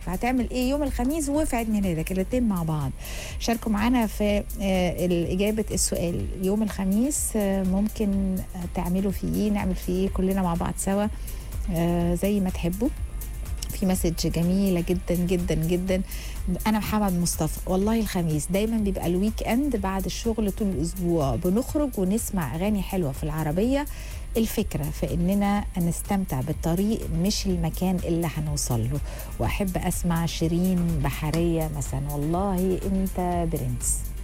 فهتعمل ايه يوم الخميس وفي عيد ميلادك الاثنين مع بعض شاركوا معانا في آه، اجابه السؤال يوم الخميس آه، ممكن تعملوا فيه ايه نعمل فيه ايه كلنا مع بعض سوا آه، زي ما تحبوا في مسج جميله جدا جدا جدا انا محمد مصطفى والله الخميس دايما بيبقى الويك اند بعد الشغل طول الاسبوع بنخرج ونسمع اغاني حلوه في العربيه الفكرة في إننا نستمتع بالطريق مش المكان اللي هنوصل له وأحب أسمع شيرين بحرية مثلا والله أنت برنس